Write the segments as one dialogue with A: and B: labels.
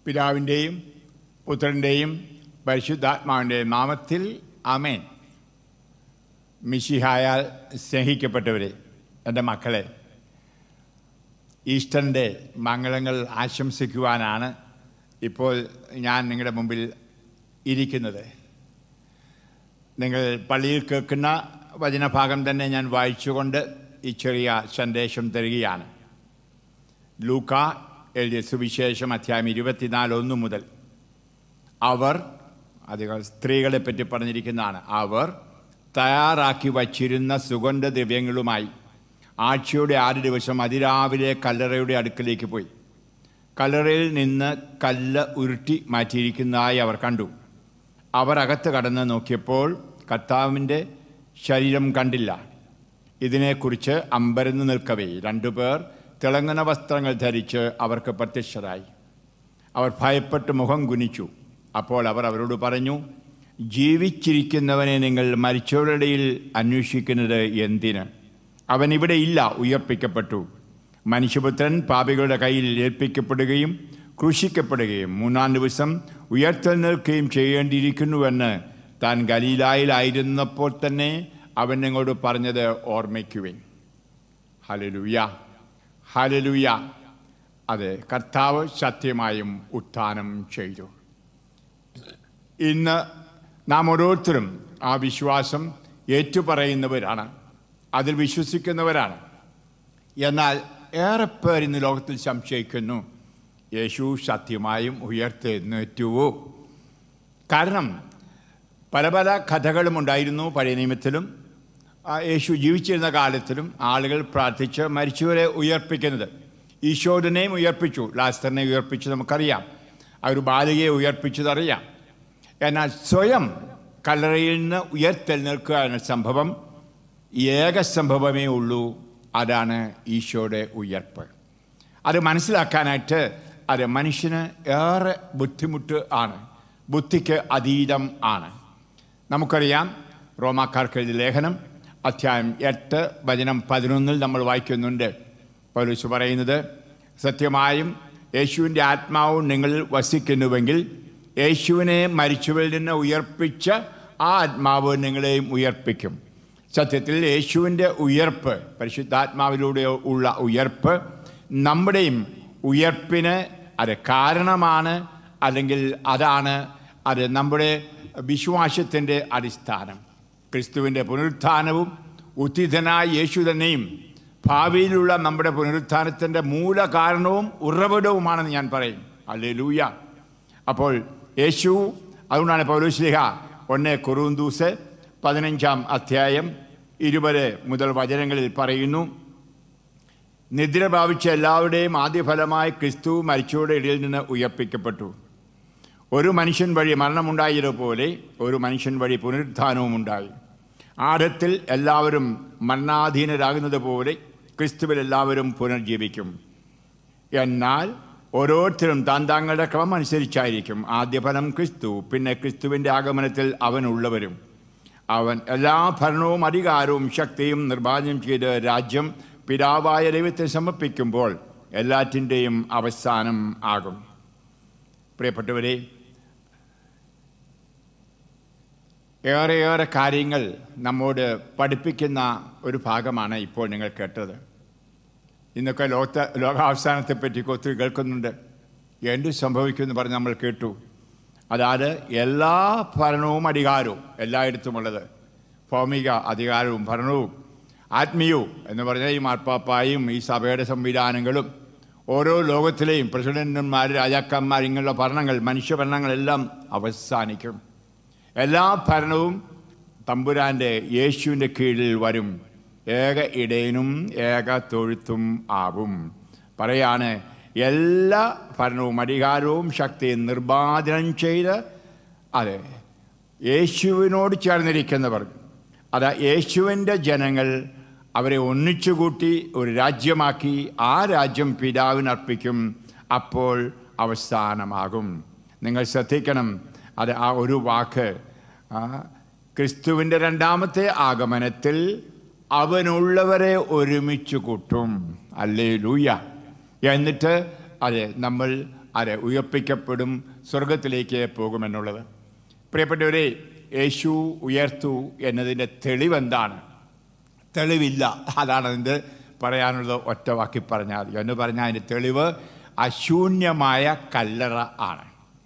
A: പിതാവിൻ്റെയും പുത്രൻ്റെയും പരിശുദ്ധാത്മാവിൻ്റെയും നാമത്തിൽ ആമേൻ മിശിഹായാൽ സ്നേഹിക്കപ്പെട്ടവരെ എൻ്റെ മക്കളെ ഈസ്റ്ററിൻ്റെ മംഗളങ്ങൾ ആശംസിക്കുവാനാണ് ഇപ്പോൾ ഞാൻ നിങ്ങളുടെ മുമ്പിൽ ഇരിക്കുന്നത് നിങ്ങൾ പള്ളിയിൽ കേൾക്കുന്ന വചനഭാഗം തന്നെ ഞാൻ വായിച്ചുകൊണ്ട് ഈ ചെറിയ സന്ദേശം തരികയാണ് ലൂക്ക എഴുതിയ സുവിശേഷം അധ്യായം ഇരുപത്തിനാല് ഒന്ന് മുതൽ അവർ അധികം സ്ത്രീകളെ പറ്റി പറഞ്ഞിരിക്കുന്നതാണ് അവർ തയ്യാറാക്കി വച്ചിരുന്ന സുഗന്ധദ്രവ്യങ്ങളുമായി ആഴ്ചയുടെ ആറ് ദിവസം അതിരാവിലെ കല്ലറയുടെ അടുക്കലേക്ക് പോയി കല്ലറയിൽ നിന്ന് കല്ല് ഉരുട്ടി മാറ്റിയിരിക്കുന്നതായി അവർ കണ്ടു അവർ അകത്ത് കടന്ന് നോക്കിയപ്പോൾ കർത്താവിൻ്റെ ശരീരം കണ്ടില്ല ഇതിനെക്കുറിച്ച് അമ്പരന്ന് നിൽക്കവേ രണ്ടുപേർ തിളങ്ങുന്ന വസ്ത്രങ്ങൾ ധരിച്ച് അവർക്ക് പ്രത്യക്ഷരായി അവർ ഭയപ്പെട്ട് മുഖം കുനിച്ചു അപ്പോൾ അവർ അവരോട് പറഞ്ഞു ജീവിച്ചിരിക്കുന്നവനെ നിങ്ങൾ മരിച്ചവരുടെ ഇടയിൽ അന്വേഷിക്കുന്നത് എന്തിന് അവൻ ഇവിടെ ഇല്ല ഉയർപ്പിക്കപ്പെട്ടു മനുഷ്യപുത്രൻ പാപികളുടെ കയ്യിൽ ഏൽപ്പിക്കപ്പെടുകയും ക്രൂശിക്കപ്പെടുകയും മൂന്നാം ദിവസം ഉയർത്തെഴുന്നേൽക്കുകയും ചെയ്യേണ്ടിയിരിക്കുന്നുവെന്ന് താൻ ഗലീലായിലായിരുന്നപ്പോൾ തന്നെ അവൻ നിങ്ങളോട് പറഞ്ഞത് ഓർമ്മിക്കുവിൻ ഹലലുയ ഹലലുയ അതെ കർത്താവ് സത്യമായും ഉത്ഥാനം ചെയ്തു ഇന്ന് നാം ഓരോരുത്തരും ആ വിശ്വാസം ഏറ്റുപറയുന്നവരാണ് അതിൽ വിശ്വസിക്കുന്നവരാണ് എന്നാൽ ഏറെ പേർ ഇന്ന് ലോകത്തിൽ സംശയിക്കുന്നു യേശു സത്യമായും ഉയർത്തെഴുന്നേറ്റുവോ കാരണം പല പല കഥകളും ഉണ്ടായിരുന്നു പഴയ നിയമത്തിലും ആ യേശു ജീവിച്ചിരുന്ന കാലത്തിലും ആളുകൾ പ്രാർത്ഥിച്ച് മരിച്ചവരെ ഉയർപ്പിക്കുന്നത് ഈശോരനെയും ഉയർപ്പിച്ചു ലാസ്റ്ററിനെ ഉയർപ്പിച്ചു നമുക്കറിയാം ആ ഒരു ബാലികയെ ഉയർപ്പിച്ചതറിയാം എന്നാൽ സ്വയം കല്ലറയിൽ നിന്ന് ഉയർത്തെഴുന്നേൽക്കുക എന്ന സംഭവം ഏക സംഭവമേ ഉള്ളൂ അതാണ് ഈശോയുടെ ഉയർപ്പ് അത് മനസ്സിലാക്കാനായിട്ട് അത് മനുഷ്യന് ഏറെ ബുദ്ധിമുട്ട് ആണ് ബുദ്ധിക്ക് അതീതം ആണ് നമുക്കറിയാം റോമാക്കാർക്ക് എഴുതിയ ലേഖനം അധ്യായം എട്ട് വചനം പതിനൊന്നിൽ നമ്മൾ വായിക്കുന്നുണ്ട് പൗലൂസ് പറയുന്നത് സത്യമായും യേശുവിൻ്റെ ആത്മാവും നിങ്ങളിൽ വസിക്കുന്നുവെങ്കിൽ യേശുവിനെ മരിച്ചവരിൽ നിന്ന് ഉയർപ്പിച്ച ആ ആത്മാവ് നിങ്ങളെയും ഉയർപ്പിക്കും സത്യത്തിൽ യേശുവിൻ്റെ ഉയർപ്പ് പരിശുദ്ധാത്മാവിലൂടെ ഉള്ള ഉയർപ്പ് നമ്മുടെയും ഉയർപ്പിന് അത് കാരണമാണ് അല്ലെങ്കിൽ അതാണ് അത് നമ്മുടെ വിശ്വാസത്തിൻ്റെ അടിസ്ഥാനം ക്രിസ്തുവിൻ്റെ പുനരുത്ഥാനവും ഉത്തിതനായ യേശു തന്നെയും ഭാവിയിലുള്ള നമ്മുടെ പുനരുത്ഥാനത്തിൻ്റെ മൂല കാരണവും ഉറവിടവുമാണെന്ന് ഞാൻ പറയും അല്ലേ ലൂയ അപ്പോൾ യേശു അതുകൊണ്ടാണ് പൗലോശ്ലിഹ ഒന്നേ കുറുന്തൂസ് പതിനഞ്ചാം അധ്യായം ഇരുപത് മുതൽ വചനങ്ങളിൽ പറയുന്നു നിദ്ര പ്രാപിച്ച എല്ലാവരുടെയും ആദ്യഫലമായി ക്രിസ്തു മരിച്ചവരുടെ ഇടയിൽ നിന്ന് ഉയർപ്പിക്കപ്പെട്ടു ഒരു മനുഷ്യൻ വഴി മരണമുണ്ടായതുപോലെ ഒരു മനുഷ്യൻ വഴി പുനരുത്ഥാനവും ഉണ്ടായി ആഴത്തിൽ എല്ലാവരും മരണാധീനരാകുന്നത് പോലെ ക്രിസ്തുവിൽ എല്ലാവരും പുനർജീവിക്കും എന്നാൽ ഓരോരുത്തരും താൻ താങ്കളുടെ ക്രമം അനുസരിച്ചായിരിക്കും ആദ്യഫലം ക്രിസ്തു പിന്നെ ക്രിസ്തുവിൻ്റെ ആഗമനത്തിൽ അവനുള്ളവരും അവൻ എല്ലാ ഭരണവും അധികാരവും ശക്തിയും നിർമ്മാർജ്ജനം ചെയ്ത് രാജ്യം പിതാവായ ദൈവത്തെ സമർപ്പിക്കുമ്പോൾ എല്ലാറ്റിൻ്റെയും അവസാനം ആകും പ്രിയപ്പെട്ടവരെ ഏറെയേറെ കാര്യങ്ങൾ നമ്മോട് പഠിപ്പിക്കുന്ന ഒരു ഭാഗമാണ് ഇപ്പോൾ നിങ്ങൾ കേട്ടത് ഇന്നൊക്കെ ലോകത്തെ ലോകാവസാനത്തെപ്പറ്റി ഒത്തിരി കേൾക്കുന്നുണ്ട് എന്ത് സംഭവിക്കുമെന്ന് പറഞ്ഞ് നമ്മൾ കേട്ടു അതായത് എല്ലാ ഭരണവും അധികാരവും എല്ലായിടത്തുമുള്ളത് ഭൗമിക അധികാരവും ഭരണവും ആത്മീയവും എന്ന് പറഞ്ഞാൽ ഈ മാർപ്പാപ്പായും ഈ സഭയുടെ സംവിധാനങ്ങളും ഓരോ ലോകത്തിലെയും പ്രസിഡന്റുമാർ രാജാക്കന്മാർ ഇങ്ങനെയുള്ള ഭരണങ്ങൾ മനുഷ്യഭരണങ്ങളെല്ലാം അവസാനിക്കും എല്ലാ ഭരണവും തമ്പുരാൻ്റെ യേശുവിൻ്റെ കീഴിൽ വരും ഏക ഇടയനും ഏക തൊഴുത്തും ആവും പറയാണ് എല്ലാ ഭരണവും അധികാരവും ശക്തിയും നിർബാധനം ചെയ്ത് അതെ യേശുവിനോട് ചേർന്നിരിക്കുന്നവർ അത് യേശുവിൻ്റെ ജനങ്ങൾ അവരെ ഒന്നിച്ചുകൂട്ടി ഒരു രാജ്യമാക്കി ആ രാജ്യം പിതാവിനർപ്പിക്കും അപ്പോൾ അവസാനമാകും നിങ്ങൾ ശ്രദ്ധിക്കണം അത് ആ ഒരു വാക്ക് ആ, ക്രിസ്തുവിൻ്റെ രണ്ടാമത്തെ ആഗമനത്തിൽ അവനുള്ളവരെ ഒരുമിച്ച് കൂട്ടും അല്ലേ ലൂയ എന്നിട്ട് അതെ നമ്മൾ അത് ഉയർപ്പിക്കപ്പെടും സ്വർഗത്തിലേക്ക് പോകുമെന്നുള്ളത് പ്രിയപ്പെട്ടവരെ യേശു ഉയർത്തു എന്നതിൻ്റെ തെളിവെന്താണ് തെളിവില്ല അതാണ് അതിൻ്റെ പറയാനുള്ളത് ഒറ്റ വാക്കി പറഞ്ഞാൽ മതി എന്ന് പറഞ്ഞാൽ അതിൻ്റെ തെളിവ് അശൂന്യമായ കല്ലറ ആണ്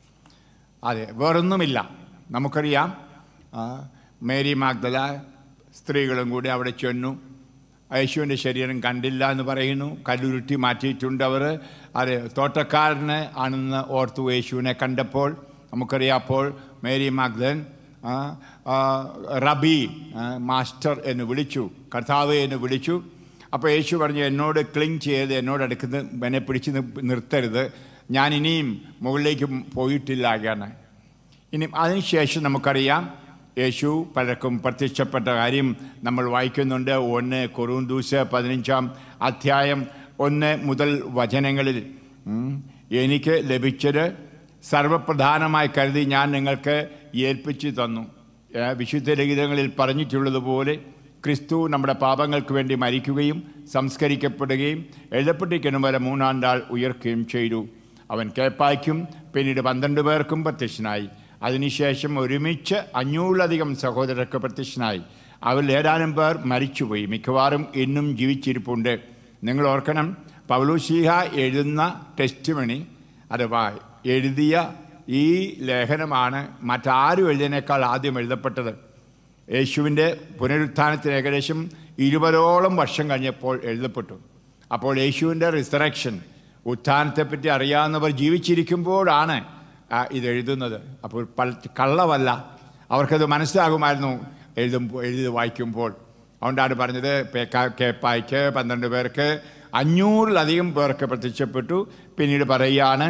A: അതെ വേറൊന്നുമില്ല നമുക്കറിയാം ആ, മേരി മാഗ്ദല സ്ത്രീകളും കൂടി അവിടെ ചെന്നു യേശുവിൻ്റെ ശരീരം കണ്ടില്ല എന്ന് പറയുന്നു കല്ലുരുട്ടി മാറ്റിയിട്ടുണ്ട് അവർ അത് തോട്ടക്കാരന് ആണെന്ന് ഓർത്തു യേശുവിനെ കണ്ടപ്പോൾ നമുക്കറിയാം അപ്പോൾ മേരി മാഗ്ദൻ ആ, ആ, റബി ആ, മാസ്റ്റർ എന്ന് വിളിച്ചു കർത്താവ് എന്ന് വിളിച്ചു അപ്പോൾ യേശു പറഞ്ഞു എന്നോട് ക്ലിങ് ചെയ്ത് എന്നോട് അടുക്കുന്ന എന്നെ പിടിച്ച് നി- നിർത്തരുത് ഞാൻ ഇനിയും മുകളിലേക്ക് പോയിട്ടില്ല എന്ന് ഇനി അതിനുശേഷം നമുക്കറിയാം യേശു പലർക്കും പ്രത്യക്ഷപ്പെട്ട കാര്യം നമ്മൾ വായിക്കുന്നുണ്ട് ഒന്ന് കൊറൂന്തൂസ് പതിനഞ്ചാം അധ്യായം ഒന്ന് മുതൽ വചനങ്ങളിൽ ഉം, എനിക്ക് ലഭിച്ചത് സർവപ്രധാനമായി കരുതി ഞാൻ നിങ്ങൾക്ക് ഏൽപ്പിച്ചു തന്നു ഏ, വിശുദ്ധ ലിഖിതങ്ങളിൽ പറഞ്ഞിട്ടുള്ളതുപോലെ ക്രിസ്തു നമ്മുടെ പാപങ്ങൾക്ക് വേണ്ടി മരിക്കുകയും സംസ്കരിക്കപ്പെടുകയും എഴുതപ്പെട്ടിരിക്കുന്ന പോലെ മൂന്നാം നാൾ ഉയർക്കുകയും ചെയ്തു അവൻ കേപ്പായ്ക്കും പിന്നീട് പന്ത്രണ്ട് പേർക്കും പ്രത്യക്ഷനായി അതിനുശേഷം ഒരുമിച്ച് അഞ്ഞൂറിലധികം സഹോദരർക്ക് പ്രത്യക്ഷനായി അവരിൽ ഏതാനും പേർ മരിച്ചുപോയി മിക്കവാറും ഇന്നും ജീവിച്ചിരിപ്പുണ്ട് നിങ്ങൾ ഓർക്കണം പൗലൂശീഹ എഴുതുന്ന ടെസ്റ്റ് മണി അഥവാ എഴുതിയ ഈ ലേഖനമാണ് മറ്റാരും എഴുതിയതിനേക്കാൾ ആദ്യം എഴുതപ്പെട്ടത് യേശുവിൻ്റെ പുനരുത്ഥാനത്തിന് ഏകദേശം ഇരുപതോളം വർഷം കഴിഞ്ഞപ്പോൾ എഴുതപ്പെട്ടു അപ്പോൾ യേശുവിൻ്റെ റിസറക്ഷൻ ഉത്ഥാനത്തെപ്പറ്റി അറിയാവുന്നവർ ജീവിച്ചിരിക്കുമ്പോഴാണ് ആ, ഇത് എഴുതുന്നത് അപ്പോൾ പല കള്ളവല്ല അവർക്കത് മനസ്സിലാകുമായിരുന്നു എഴുതുമ്പോൾ എഴുതി വായിക്കുമ്പോൾ അതുകൊണ്ടാണ് പറഞ്ഞത് പേക്ക- കേപ്പായ്ക്ക് പന്ത്രണ്ട് പേർക്ക് അഞ്ഞൂറിലധികം പേർക്ക് പ്രത്യക്ഷപ്പെട്ടു പിന്നീട് പറയുകയാണ്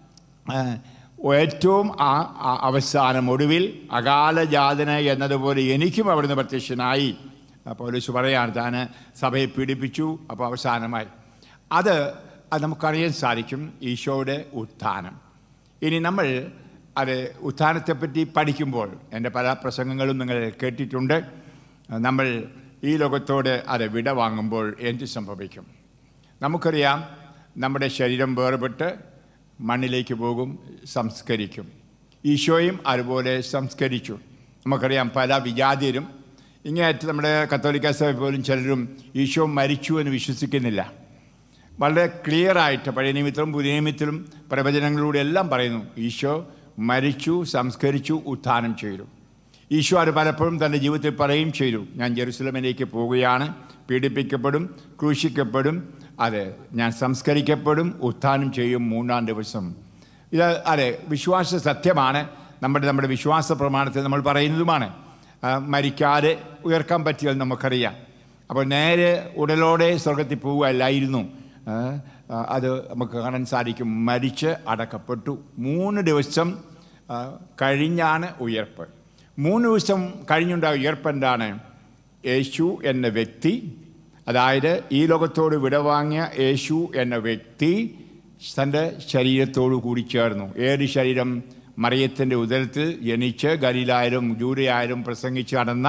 A: ആ, ഏറ്റവും ആ- ആ- അവസാനം ഒടുവിൽ അകാലജാതന എന്നതുപോലെ എനിക്കും അവിടുന്ന് പ്രത്യക്ഷനായി പോലീസ് പറയാണ് താൻ സഭയെ പീഡിപ്പിച്ചു അപ്പോൾ അവസാനമായി അത് അത് നമുക്കറിയാൻ സാധിക്കും ഈശോയുടെ ഉത്ഥാനം ഇനി നമ്മൾ അത് ഉത്ഥാനത്തെപ്പറ്റി പഠിക്കുമ്പോൾ എൻ്റെ പല പ്രസംഗങ്ങളും നിങ്ങൾ കേട്ടിട്ടുണ്ട് നമ്മൾ ഈ ലോകത്തോട് അത് വിട വാങ്ങുമ്പോൾ എന്ത് സംഭവിക്കും നമുക്കറിയാം നമ്മുടെ ശരീരം വേർപെട്ട് മണ്ണിലേക്ക് പോകും സംസ്കരിക്കും ഈശോയും അതുപോലെ സംസ്കരിച്ചു നമുക്കറിയാം പല വിജാതിയരും ഇങ്ങേയറ്റ് നമ്മുടെ കത്തോലിക്ക സഭ പോലും ചിലരും ഈശോ മരിച്ചു എന്ന് വിശ്വസിക്കുന്നില്ല വളരെ ക്ലിയറായിട്ട് പഴയ നിമിത്തവും പുതിയ നിമിത്തവും പ്രവചനങ്ങളിലൂടെ എല്ലാം പറയുന്നു ഈശോ മരിച്ചു സംസ്കരിച്ചു ഉത്ഥാനം ചെയ്തു ഈശോ അത് പലപ്പോഴും തൻ്റെ ജീവിതത്തിൽ പറയുകയും ചെയ്തു ഞാൻ ജെറുസലമിലേക്ക് പോവുകയാണ് പീഡിപ്പിക്കപ്പെടും ക്രൂശിക്കപ്പെടും അതെ ഞാൻ സംസ്കരിക്കപ്പെടും ഉത്ഥാനം ചെയ്യും മൂന്നാം ദിവസം ഇത് അതെ വിശ്വാസ സത്യമാണ് നമ്മുടെ നമ്മുടെ വിശ്വാസ പ്രമാണത്തിൽ നമ്മൾ പറയുന്നതുമാണ് ആ, മരിക്കാതെ ഉയർക്കാൻ പറ്റിയെന്ന് നമുക്കറിയാം അപ്പോൾ നേരെ ഉടലോടെ സ്വർഗത്തിൽ പോവുകയല്ലായിരുന്നു ആ, ആ, അത് നമുക്ക് കാണാൻ സാധിക്കും മരിച്ച് അടക്കപ്പെട്ടു മൂന്ന് ദിവസം ആ, കഴിഞ്ഞാണ് ഉയർപ്പ് മൂന്ന് ദിവസം കഴിഞ്ഞുണ്ടായ ഉയർപ്പ് എന്താണ് യേശു എന്ന വ്യക്തി അതായത് ഈ ലോകത്തോട് വിടവാങ്ങിയ യേശു എന്ന വ്യക്തി തൻ്റെ ശരീരത്തോടു കൂടി ചേർന്നു ഏത് ശരീരം മറിയത്തിൻ്റെ ഉദരത്തിൽ ജനിച്ച് ഗലീലായാലും ജൂരയായാലും പ്രസംഗിച്ച് നടന്ന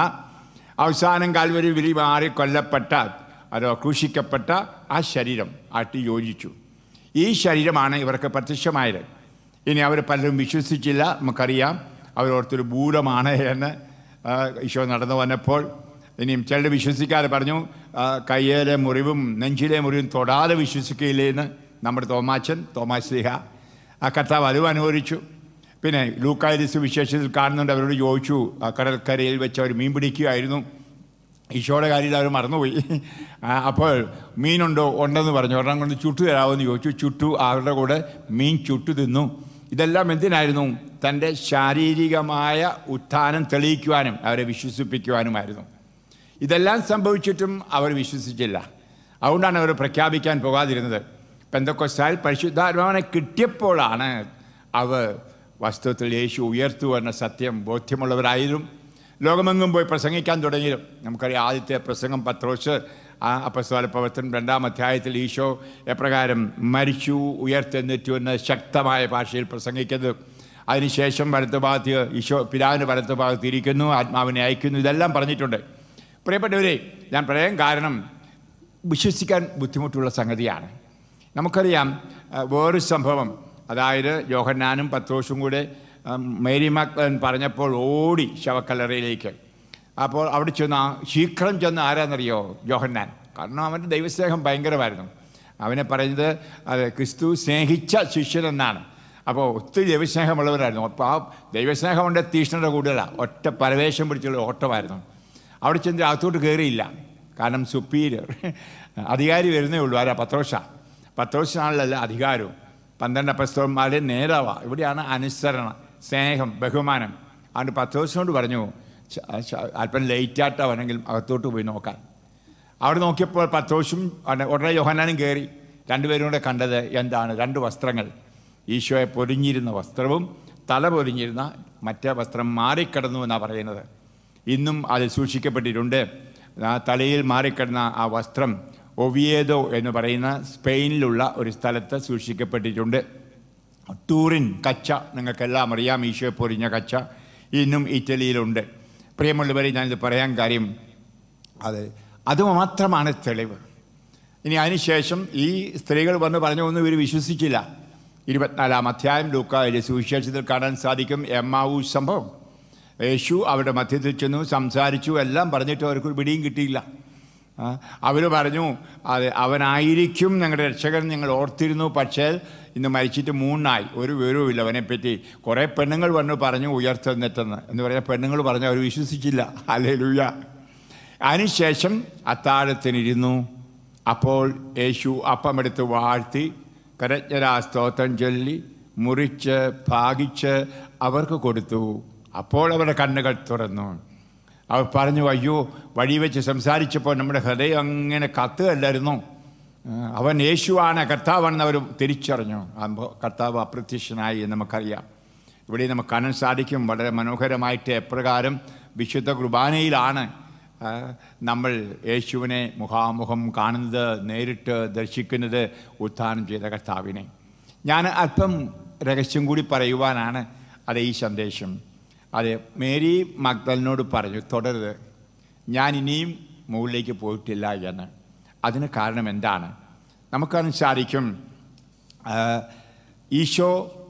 A: അവസാനം കാൽവരി വിരി മാറി കൊല്ലപ്പെട്ട അതോ ക്രൂശിക്കപ്പെട്ട ആ ശരീരം ആട്ടി യോജിച്ചു ഈ ശരീരമാണ് ഇവർക്ക് പ്രത്യക്ഷമായത് ഇനി അവർ പലരും വിശ്വസിച്ചില്ല നമുക്കറിയാം അവരോർത്തൊരു ഭൂതമാണ് എന്ന് ആ, ഈശോ നടന്നു വന്നപ്പോൾ ഇനിയും ചിലർ വിശ്വസിക്കാതെ പറഞ്ഞു ആ, കയ്യിലെ മുറിവും നെഞ്ചിലെ മുറിവും തൊടാതെ വിശ്വസിക്കുകയില്ലേ എന്ന് നമ്മുടെ തോമാച്ചൻ തോമാശ്ലീഹ ആ കർത്താവ് അതും അനുഭവിച്ചു പിന്നെ ലൂക്കായരിസ് വിശേഷത്തിൽ കാണുന്നുണ്ട് അവരോട് ചോദിച്ചു ആ കടൽക്കരയിൽ വെച്ച് അവർ മീൻ പിടിക്കുകയായിരുന്നു ഈശോയുടെ കാര്യം അവർ മറന്നുപോയി ആ, അപ്പോൾ മീനുണ്ടോ ഉണ്ടെന്ന് പറഞ്ഞു ഒരെണ്ണം കൊണ്ട് ചുട്ടു തരാമെന്ന് ചോദിച്ചു ചുട്ടു അവരുടെ കൂടെ മീൻ ചുട്ടു തിന്നു ഇതെല്ലാം എന്തിനായിരുന്നു തൻ്റെ ശാരീരികമായ ഉത്ഥാനം തെളിയിക്കുവാനും അവരെ വിശ്വസിപ്പിക്കുവാനുമായിരുന്നു ഇതെല്ലാം സംഭവിച്ചിട്ടും അവർ വിശ്വസിച്ചില്ല അതുകൊണ്ടാണ് അവർ പ്രഖ്യാപിക്കാൻ പോകാതിരുന്നത് പെന്തക്കൊസ്താൽ പരിശുദ്ധാത്മാവിനെ കിട്ടിയപ്പോഴാണ് അവർ വാസ്തവത്തിൽ യേശു ഉയർത്തു എന്ന സത്യം ബോധ്യമുള്ളവരായതും ലോകമെങ്ങും പോയി പ്രസംഗിക്കാൻ തുടങ്ങിയതും നമുക്കറിയാം ആദ്യത്തെ പ്രസംഗം പത്രോസ് ആ അപ്പസ്തോല പ്രവർത്തനം രണ്ടാം അധ്യായത്തിൽ ഈശോ എപ്രകാരം മരിച്ചു ഉയർത്തെന്നിറ്റു എന്ന് ശക്തമായ ഭാഷയിൽ പ്രസംഗിക്കുന്നത് അതിനുശേഷം വലത്ത് ഭാഗത്ത് ഈശോ പിതാവിൻ്റെ വലത്ത് ഭാഗത്ത് ഇരിക്കുന്നു ആത്മാവിനെ അയക്കുന്നു ഇതെല്ലാം പറഞ്ഞിട്ടുണ്ട് പ്രിയപ്പെട്ടവരെ ഞാൻ പറയാൻ കാരണം വിശ്വസിക്കാൻ ബുദ്ധിമുട്ടുള്ള സംഗതിയാണ് നമുക്കറിയാം ആ, വേറൊരു സംഭവം അതായത് യോഹന്നാനും പത്രോസും കൂടെ ഉം, മേരി മക്കളൻ പറഞ്ഞപ്പോൾ ഓടി ശവക്കല്ലറയിലേക്ക് അപ്പോൾ അവിടെ ചെന്ന് ആ ശീഘ്രം ചെന്ന് ആരാന്നറിയോ യോഹന്നാൻ കാരണം അവൻ്റെ ദൈവസ്നേഹം ഭയങ്കരമായിരുന്നു അവനെ പറയുന്നത് അത് ക്രിസ്തു സ്നേഹിച്ച ശിഷ്യനെന്നാണ് അപ്പോൾ ഒത്തിരി ദൈവസ്നേഹമുള്ളവരായിരുന്നു അപ്പോൾ ആ ദൈവസ്നേഹമുണ്ട് തീഷ്ണത കൂടുതലാണ് ഒറ്റ പരവേശം പിടിച്ചുള്ള ഓട്ടമായിരുന്നു അവിടെ ചെന്ന് അകത്തോട്ട് കയറിയില്ല കാരണം സുപ്പീരിയർ അധികാരി വരുന്നേ ഉള്ളൂ ആരാ പത്രോഷ പത്രോഷാണല്ലോ അധികാരവും പന്ത്രണ്ട് അപ്പസ്തോന്മാരുടെ നേതാവാണ് ഇവിടെയാണ് അനുസരണ സ്നേഹം ബഹുമാനം അതുകൊണ്ട് പത്രോസിനോട് പറഞ്ഞു "ച- ച- അല്പം ലേറ്റായിട്ടാണെങ്കിൽ അകത്തോട്ട് പോയി നോക്കാൻ അവിടെ നോക്കിയപ്പോൾ പത്രോസും ഉടനെ- ഉടനെ യോഹന്നാനും കയറി രണ്ടുപേരും കൂടെ കണ്ടത് എന്താണ് രണ്ട് വസ്ത്രങ്ങൾ ഈശോയെ പൊരിഞ്ഞിരുന്ന വസ്ത്രവും തല പൊരിഞ്ഞിരുന്ന മറ്റേ വസ്ത്രം മാറിക്കിടന്നു എന്നാണ് പറയുന്നത് ഇന്നും അത് സൂക്ഷിക്കപ്പെട്ടിട്ടുണ്ട് ആ തലയിൽ മാറിക്കിടന്ന ആ വസ്ത്രം ഒവിയേദോ എന്ന് പറയുന്ന സ്പെയിനിലുള്ള ഒരു സ്ഥലത്ത് സൂക്ഷിക്കപ്പെട്ടിട്ടുണ്ട് ടൂറിൻ കച്ച നിങ്ങൾക്കെല്ലാം അറിയാം ഈശോയെ പൊരിഞ്ഞ കച്ച ഇന്നും ഇറ്റലിയിലുണ്ട് പ്രിയമുള്ളവരെ ഞാനിത് പറയാൻ കാര്യം അത് അത് മാത്രമാണ് തെളിവ് ഇനി അതിനുശേഷം ഈ സ്ത്രീകൾ വന്ന് പറഞ്ഞു ഒന്നും ഇവർ വിശ്വസിച്ചില്ല ഇരുപത്തിനാലാം അധ്യായം ലൂക്കായുടെ സുവിശേഷത്തിൽ കാണാൻ സാധിക്കും എമ്മാവൂ സംഭവം യേശു അവരുടെ മധ്യത്തിൽ ചെന്നു സംസാരിച്ചു എല്ലാം പറഞ്ഞിട്ട് അവർക്ക് ഒരു പിടിയും കിട്ടിയില്ല അവർ പറഞ്ഞു അത് അവനായിരിക്കും ഞങ്ങളുടെ രക്ഷകൻ ഞങ്ങൾ ഓർത്തിരുന്നു പക്ഷേ ഇന്ന് മരിച്ചിട്ട് മൂന്നായി ഒരു വിവരവുമില്ല അവനെപ്പറ്റി കുറേ പെണ്ണുങ്ങൾ വന്നു പറഞ്ഞു ഉയർത്തെന്നെത്തെന്ന് എന്ന് പറഞ്ഞാൽ പെണ്ണുങ്ങൾ പറഞ്ഞു അവർ വിശ്വസിച്ചില്ല അല്ലേ ലൂയ അതിനുശേഷം അത്താഴത്തിനിരുന്നു അപ്പോൾ യേശു അപ്പമെടുത്ത് വാഴ്ത്തി കരജ്ഞരാ സ്തോത്രം ചൊല്ലി മുറിച്ച് ഭാഗിച്ച് അവർക്ക് കൊടുത്തു അപ്പോൾ അവരുടെ കണ്ണുകൾ തുറന്നു അവർ പറഞ്ഞു അയ്യോ വഴി വെച്ച് സംസാരിച്ചപ്പോൾ നമ്മുടെ ഹൃദയം അങ്ങനെ കത്തുകല്ലായിരുന്നു ആ, അവൻ യേശുവാണ് കർത്താവാണെന്ന് അവർ തിരിച്ചറിഞ്ഞു അപ്പോൾ കർത്താവ് അപ്രത്യക്ഷനായി എന്ന് നമുക്കറിയാം ഇവിടെ നമുക്ക് കാണാൻ സാധിക്കും വളരെ മനോഹരമായിട്ട് എപ്രകാരം വിശുദ്ധ കുർബാനയിലാണ് ആ, നമ്മൾ യേശുവിനെ മുഖാമുഖം കാണുന്നത് നേരിട്ട് ദർശിക്കുന്നത് ഉത്ഥാനം ചെയ്ത കർത്താവിനെ ഞാൻ അല്പം രഹസ്യം കൂടി പറയുവാനാണ് അത് ഈ സന്ദേശം അത് മേരി മക്ദലിനോട് പറഞ്ഞു തുടരുത് ഞാൻ ഇനിയും മുകളിലേക്ക് പോയിട്ടില്ല എന്ന് അതിന് കാരണം എന്താണ് നമുക്കറിയാൻ സാധിക്കും ആ, ഈശോ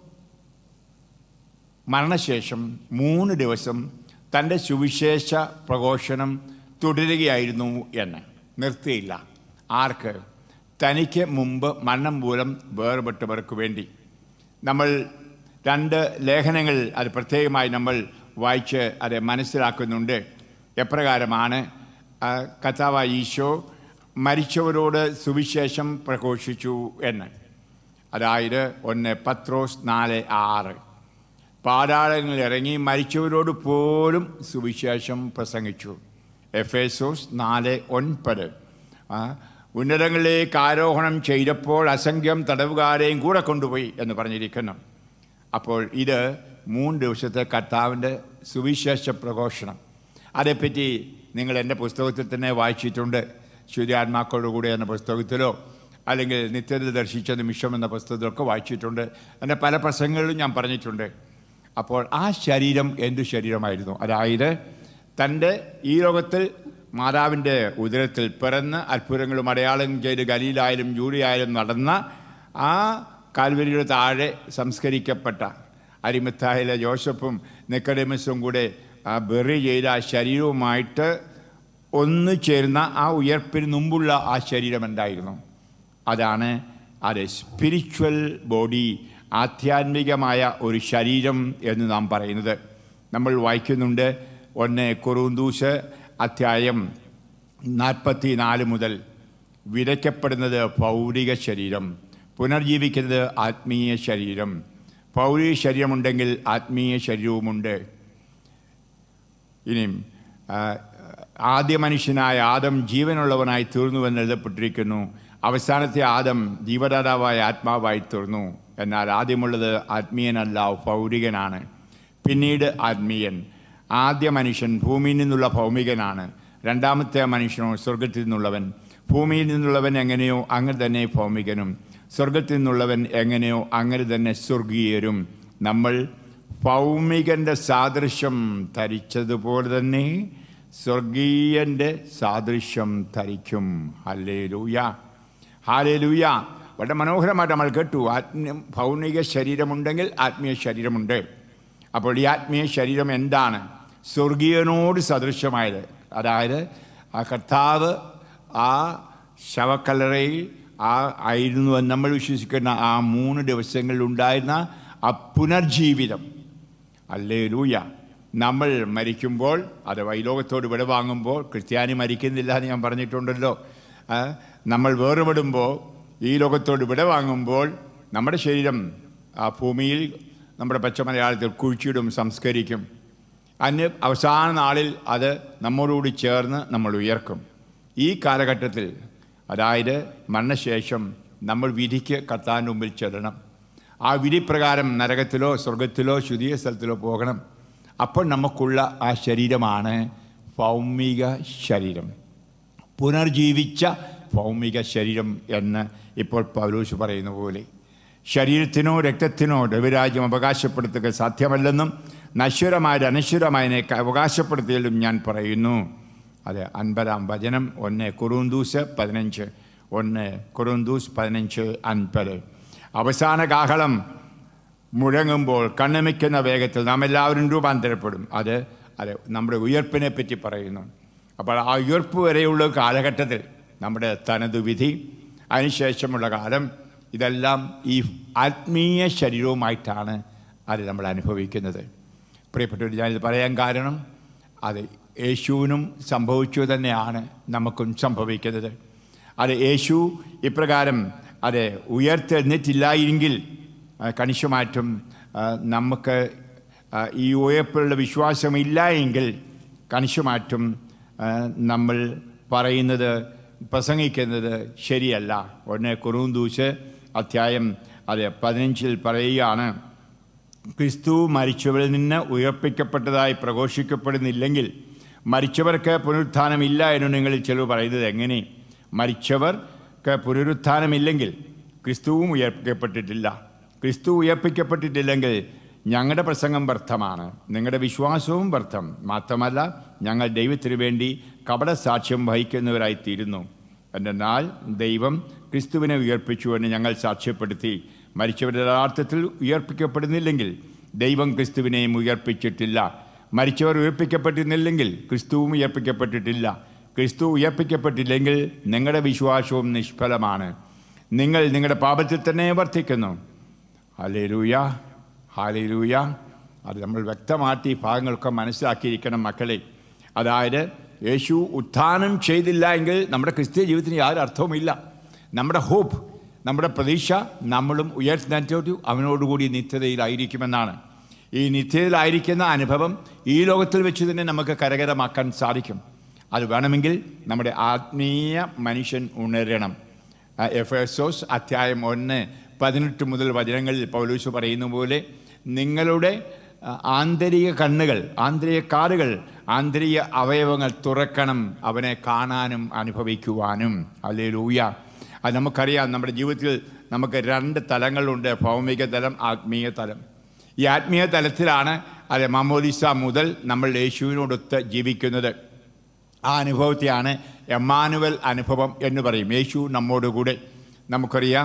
A: മരണശേഷം മൂന്ന് ദിവസം തൻ്റെ സുവിശേഷ പ്രഘോഷണം തുടരുകയായിരുന്നു എന്ന് നിർത്തിയില്ല ആർക്ക് തനിക്ക് മുമ്പ് മരണം മൂലം വേർപെട്ടവർക്ക് വേണ്ടി നമ്മൾ രണ്ട് ലേഖനങ്ങൾ അത് പ്രത്യേകമായി നമ്മൾ വായിച്ച് അത് മനസ്സിലാക്കുന്നുണ്ട് എപ്രകാരമാണ് ആ, കർത്താവായ ഈശോ മരിച്ചവരോട് സുവിശേഷം പ്രഘോഷിച്ചു എന്ന് അതായത് ഒന്ന് പത്രോസ് നാല് ആറ് പാതാളങ്ങളിൽ ഇറങ്ങി മരിച്ചവരോട് പോലും സുവിശേഷം പ്രസംഗിച്ചു എഫേസോസ് നാല് ഒൻപത് ആ, ഉന്നതങ്ങളിലേക്ക് ആരോഹണം ചെയ്തപ്പോൾ അസംഖ്യം തടവുകാരെയും കൂടെ കൊണ്ടുപോയി എന്ന് പറഞ്ഞിരിക്കുന്നു അപ്പോൾ ഇത് മൂന്ന് ദിവസത്തെ കർത്താവിൻ്റെ സുവിശേഷ പ്രഘോഷണം അതേപ്പറ്റി നിങ്ങൾ എൻ്റെ പുസ്തകത്തിൽ തന്നെ വായിച്ചിട്ടുണ്ട് ശുദ്ധാത്മാക്കളുടെ കൂടെ എന്ന പുസ്തകത്തിലോ അല്ലെങ്കിൽ നിത്യത ദർശിച്ച നിമിഷം എന്ന പുസ്തകത്തിലൊക്കെ വായിച്ചിട്ടുണ്ട് എൻ്റെ പല പ്രസംഗങ്ങളിലും ഞാൻ പറഞ്ഞിട്ടുണ്ട് അപ്പോൾ ആ ശരീരം എന്തു ശരീരമായിരുന്നു അതായത് തൻ്റെ ഈ ലോകത്തിൽ മാതാവിൻ്റെ ഉദരത്തിൽ പിറന്ന് അത്ഭുതങ്ങളും അടയാളം ചെയ്ത് ഗലിയിലായാലും ജൂലിയായാലും നടന്ന ആ കാൽവരിയുടെ താഴെ സംസ്കരിക്കപ്പെട്ട അരിമത്തായിലെ ജോസഫും നിക്കഡമസും കൂടെ ആ ബെറി ചെയ്ത ആ ശരീരവുമായിട്ട് ഒന്നു ചേർന്ന ആ ഉയർപ്പിന് മുമ്പുള്ള ആ ശരീരം എന്തായിരുന്നു അതാണ് അത് സ്പിരിച്വൽ ബോഡി ആധ്യാത്മികമായ ഒരു ശരീരം എന്ന് നാം പറയുന്നത് നമ്മൾ വായിക്കുന്നുണ്ട് ഒന്ന് കൊറൂന്തൂസ് അധ്യായം നാൽപ്പത്തി നാല് മുതൽ വിതയ്ക്കപ്പെടുന്നത് ഭൗതിക ശരീരം പുനർജീവിക്കുന്നത് ആത്മീയ ശരീരം ഭൗതിക ശരീരമുണ്ടെങ്കിൽ ആത്മീയ ശരീരവുമുണ്ട് ഇനിയും ആ, ആദ്യ മനുഷ്യനായ ആദം ജീവനുള്ളവനായി തീർന്നുവെന്ന് എഴുതപ്പെട്ടിരിക്കുന്നു അവസാനത്തെ ആദം ജീവദാതാവായ ആത്മാവായി തീർന്നു എന്നാൽ ആദ്യമുള്ളത് ആത്മീയനല്ല ഭൗതികനാണ് പിന്നീട് ആത്മീയൻ ആദ്യ മനുഷ്യൻ ഭൂമിയിൽ നിന്നുള്ള ഭൗമികനാണ് രണ്ടാമത്തെ മനുഷ്യനോ സ്വർഗത്തിൽ നിന്നുള്ളവൻ ഭൂമിയിൽ നിന്നുള്ളവൻ എങ്ങനെയോ അങ്ങനെ തന്നെ ഭൗമികനും സ്വർഗത്തിൽ നിന്നുള്ളവൻ എങ്ങനെയോ അങ്ങനെ തന്നെ സ്വർഗീയരും നമ്മൾ ഭൗമികന്റെ സാദൃശ്യം ധരിച്ചതുപോലെ തന്നെ സ്വർഗീയന്റെ സാദൃശ്യം ധരിക്കും ഹല്ലേ ലൂയ ഹാലേ ലൂയ വളരെ മനോഹരമായിട്ട് നമ്മൾ കേട്ടു ആത്മീയ ഭൗതിക ശരീരമുണ്ടെങ്കിൽ ആത്മീയ ശരീരമുണ്ട് അപ്പോൾ ഈ ആത്മീയ ശരീരം എന്താണ് സ്വർഗീയനോട് സദൃശമായത് അതായത് ആ കർത്താവ് ആ ശവക്കല്ലറയിൽ ആ ആയിരുന്നു എന്ന് നമ്മൾ വിശ്വസിക്കുന്ന ആ മൂന്ന് ദിവസങ്ങളിൽ ഉണ്ടായിരുന്ന ആ പുനർജീവിതം അല്ലേ ലൂയ നമ്മൾ മരിക്കുമ്പോൾ അഥവാ ഈ ലോകത്തോട് വിട വാങ്ങുമ്പോൾ ക്രിസ്ത്യാനി മരിക്കുന്നില്ല എന്ന് ഞാൻ പറഞ്ഞിട്ടുണ്ടല്ലോ ആ, നമ്മൾ വേർപെടുമ്പോൾ ഈ ലോകത്തോട് വിട വാങ്ങുമ്പോൾ നമ്മുടെ ശരീരം ആ ഭൂമിയിൽ നമ്മുടെ പച്ച മലയാളത്തിൽ കുഴിച്ചിടും സംസ്കരിക്കും അതിന് അവസാന നാളിൽ അത് നമ്മോടുകൂടി ചേർന്ന് നമ്മൾ ഉയർക്കും ഈ കാലഘട്ടത്തിൽ അതായത് മരണശേഷം നമ്മൾ വിധിക്ക് കത്താൻ മുമ്പിൽ ചെല്ലണം ആ വിധി പ്രകാരം നരകത്തിലോ സ്വർഗത്തിലോ ശുദ്ധീയ സ്ഥലത്തിലോ പോകണം അപ്പോൾ നമുക്കുള്ള ആ ശരീരമാണ് ഭൗമിക ശരീരം പുനർജീവിച്ച ഭൗമിക ശരീരം എന്ന് ഇപ്പോൾ പൗലൂസ് പറയുന്ന പോലെ ശരീരത്തിനോ രക്തത്തിനോ ദൈവരാജ്യം അവകാശപ്പെടുത്തുക സാധ്യമല്ലെന്നും നശ്വരമായ അനശ്വരമായതിനെ അവകാശപ്പെടുത്തിയാലും ഞാൻ പറയുന്നു അത് അൻപതാം വചനം ഒന്ന് കുറുന്തൂസ് പതിനഞ്ച് ഒന്ന് കുറുന്തൂസ് പതിനഞ്ച് അൻപത് അവസാന കാഹളം മുഴങ്ങുമ്പോൾ കണ്ണമിക്കുന്ന വേഗത്തിൽ നാം എല്ലാവരും രൂപാന്തരപ്പെടും അത് അത് നമ്മുടെ ഉയർപ്പിനെ പറ്റി പറയുന്നു അപ്പോൾ ആ ഉയർപ്പ് വരെയുള്ള കാലഘട്ടത്തിൽ നമ്മുടെ തനതു വിധി അതിനുശേഷമുള്ള കാലം ഇതെല്ലാം ഈ ആത്മീയ ശരീരവുമായിട്ടാണ് അത് നമ്മൾ അനുഭവിക്കുന്നത് പ്രിയപ്പെട്ടവർ ഞാനിത് പറയാൻ കാരണം അത് യേശുവിനും സംഭവിച്ചു തന്നെയാണ് നമുക്കും സംഭവിക്കുന്നത് അത് യേശു ഇപ്രകാരം അത് ഉയർത്തെഴുന്നിട്ടില്ലായെങ്കിൽ ആ, കണിശമായിട്ടും ആ, നമുക്ക് ആ, ഈ ഉയർപ്പിലുള്ള വിശ്വാസമില്ല എങ്കിൽ കണിശമായിട്ടും ആ, നമ്മൾ പറയുന്നത് പ്രസംഗിക്കുന്നത് ശരിയല്ല ഒന്ന് കുറുന്തൂച്ച് അധ്യായം അത് പതിനഞ്ചിൽ പറയുകയാണ് ക്രിസ്തു മരിച്ചവരിൽ നിന്ന് ഉയർപ്പിക്കപ്പെട്ടതായി പ്രഘോഷിക്കപ്പെടുന്നില്ലെങ്കിൽ മരിച്ചവർക്ക് പുനരുത്ഥാനമില്ല എന്ന് നിങ്ങളിൽ ചിലവ് പറയുന്നത് എങ്ങനെ മരിച്ചവർക്ക് പുനരുത്ഥാനമില്ലെങ്കിൽ ക്രിസ്തുവും ഉയർപ്പിക്കപ്പെട്ടിട്ടില്ല ക്രിസ്തു ഉയർപ്പിക്കപ്പെട്ടിട്ടില്ലെങ്കിൽ ഞങ്ങളുടെ പ്രസംഗം വ്യർത്ഥമാണ് നിങ്ങളുടെ വിശ്വാസവും വ്യർത്ഥം മാത്രമല്ല ഞങ്ങൾ ദൈവത്തിനു വേണ്ടി കപട സാക്ഷ്യം വഹിക്കുന്നവരായി തീരുന്നു എന്നാൽ ദൈവം ക്രിസ്തുവിനെ ഉയർപ്പിച്ചു എന്ന് ഞങ്ങൾ സാക്ഷ്യപ്പെടുത്തി മരിച്ചവരുടെ യഥാർത്ഥത്തിൽ ഉയർപ്പിക്കപ്പെടുന്നില്ലെങ്കിൽ ദൈവം ക്രിസ്തുവിനെയും ഉയർപ്പിച്ചിട്ടില്ല മരിച്ചവർ ഉയർപ്പിക്കപ്പെട്ടിരുന്നില്ലെങ്കിൽ ക്രിസ്തുവും ഉയർപ്പിക്കപ്പെട്ടിട്ടില്ല ക്രിസ്തു ഉയർപ്പിക്കപ്പെട്ടില്ലെങ്കിൽ നിങ്ങളുടെ വിശ്വാസവും നിഷ്ഫലമാണ് നിങ്ങൾ നിങ്ങളുടെ പാപത്തിൽ തന്നെ വർത്തിക്കുന്നു ഹാലേലൂയ ഹാലേലൂയ അത് നമ്മൾ വ്യക്തമായിട്ട് ഈ ഭാഗങ്ങളൊക്കെ മനസ്സിലാക്കിയിരിക്കണം മക്കളെ അതായത് യേശു ഉത്ഥാനം ചെയ്തില്ല എങ്കിൽ നമ്മുടെ ക്രിസ്തീയ ജീവിതത്തിന് യാതൊരു അർത്ഥവുമില്ല നമ്മുടെ ഹോപ്പ് നമ്മുടെ പ്രതീക്ഷ നമ്മളും ഉയർത്തിനറ്റോട്ടു അവനോടുകൂടി നിത്യതയിലായിരിക്കുമെന്നാണ് ഈ നിത്യതയിലായിരിക്കുന്ന അനുഭവം ഈ ലോകത്തിൽ വെച്ച് തന്നെ നമുക്ക് കരകരമാക്കാൻ സാധിക്കും അത് വേണമെങ്കിൽ നമ്മുടെ ആത്മീയ മനുഷ്യൻ ഉണരണം എഫ് എസോസ് അധ്യായം ഒന്ന് പതിനെട്ട് മുതൽ വചനങ്ങളിൽ പൗലൂസ് പറയുന്ന പോലെ നിങ്ങളുടെ ആ, ആന്തരിക കണ്ണുകൾ ആന്തരിക കാതുകൾ ആന്തരിക അവയവങ്ങൾ തുറക്കണം അവനെ കാണാനും അനുഭവിക്കുവാനും അല്ലേ ലൂയ അത് നമുക്കറിയാം നമ്മുടെ ജീവിതത്തിൽ നമുക്ക് രണ്ട് തലങ്ങളുണ്ട് ഭൗമിക തലം ആത്മീയ തലം ഈ ആത്മീയ തലത്തിലാണ് അത് മമോദിസ മുതൽ നമ്മൾ യേശുവിനോടൊത്ത് ജീവിക്കുന്നത് ആ അനുഭവത്തെയാണ് എമ്മാനുവൽ അനുഭവം എന്ന് പറയും യേശു നമ്മോടുകൂടെ നമുക്കറിയാം